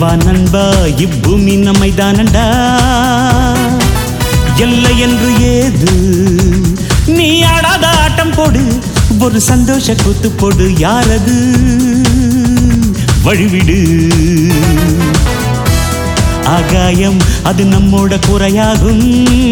வா நண்பா இப்பூமி நம்மை தானண்டா எல்லை என்று ஏது நீ ஆடாத ஆட்டம் போடு ஒரு சந்தோஷ கூத்து போடு யாரது வழிவிடு ஆகாயம் அது நம்மோட குறையாகும்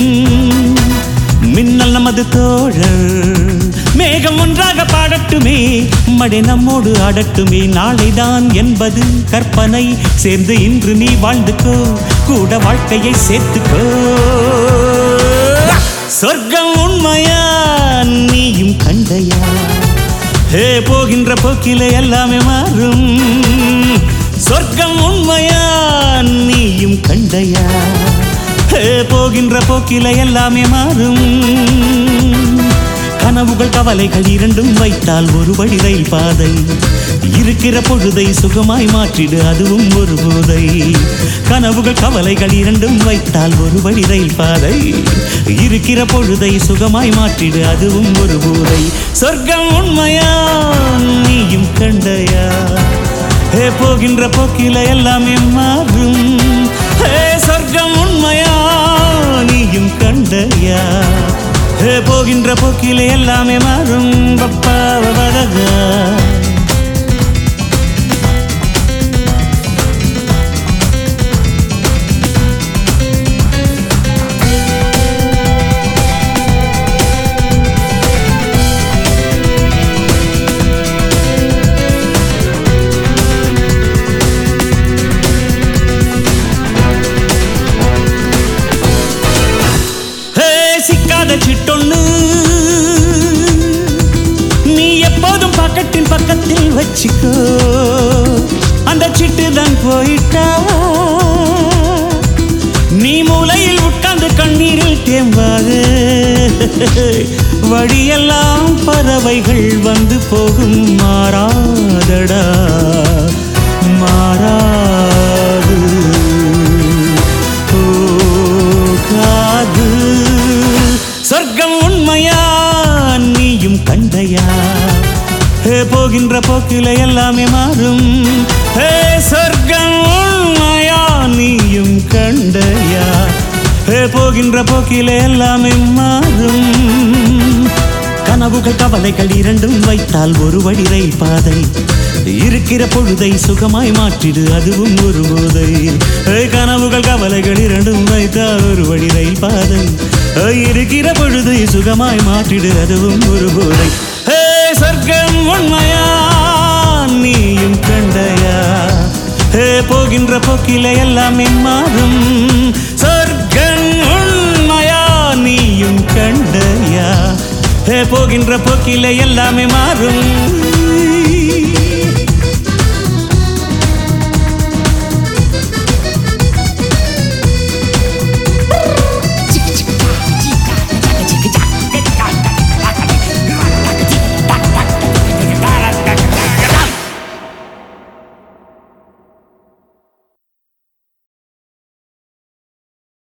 மின்னல் நமது தோழர் மேகம் ஒன்றாக பாடட்டுமே மடை நம்மோடு ஆடட்டுமே நாளைதான் என்பது கற்பனை சேர்ந்து இன்று நீ வாழ்ந்துக்கோ கூட வாழ்க்கையை சேர்த்துக்கோ சொர்க்கம் உண்மையா நீயும் கண்டையா ஹே போகின்ற போக்கில எல்லாமே மாறும் சொர்க்கம் உண்மையா நீயும் கண்டையா ஹே போகின்ற போக்கில எல்லாமே மாறும் கனவுகள் கவலைகள் இரண்டும் வைத்தால் ஒரு வழி ரயில் பாதை இருக்கிற பொழுதை சுகமாய் மாற்றிடு அதுவும் ஒரு போதை கனவுகள் கவலைகள் இரண்டும் வைத்தால் ஒரு வழி ரயில் பாதை இருக்கிற பொழுதை சுகமாய் மாற்றிடு அதுவும் ஒரு போதை சொர்க்கம் உண்மையா நீயும் கண்டையா ஹே போகின்ற போக்கில எல்லாமே மாறும் ஹே சொர்க்கம் உண்மையா நீயும் கண்டையா ஹே போகின்ற போக்கில எல்லாமே மாறும் பப்பா வதகா ஹே சிக்காத சிட்டொன்னு நீ எப்போதும் பக்கத்தின் பக்கத்தில் வச்சுக்கோ அந்த சிட்டு தான் போயிட்டா நீ மூலையில் உட்கார்ந்து கண்ணீரில் தேம்பாது வழியெல்லாம் பறவைகள் வந்து போகும் மாறாதடா மாறாது போகாது சொர்க்கம் உண்மையா நீயும் கண்டையா ஹே போகின்ற போக்கில எல்லாமே மாறும் ஹே சொர்க்கம் உண்மையா நீயும் கண்டையா ஹே போகின்ற போக்கில எல்லாமே மாறும் கனவுகள் கவலைகள் இரண்டும் வைத்தால் ஒரு வழி ரயில் பாதை இருக்கிற பொழுதை சுகமாய் மாற்றிடு அதுவும் ஒரு போதை ஏய், கனவுகள் கவலைகள் இரண்டும் வைத்தால் ஒரு வழி ரயில் பாதை ஏய், இருக்கிற பொழுதை சுகமாய் மாற்றிடு அதுவும் ஒரு போதை ஹே சொர்க்கம் உண்மையா நீயும் கண்டையா ஹே போகின்ற போக்கில எல்லாமே மாறும் சொர்க்கம் உண்மையா நீயும் கண்டையா ஹே போகின்ற போக்கில எல்லாமே மாறும்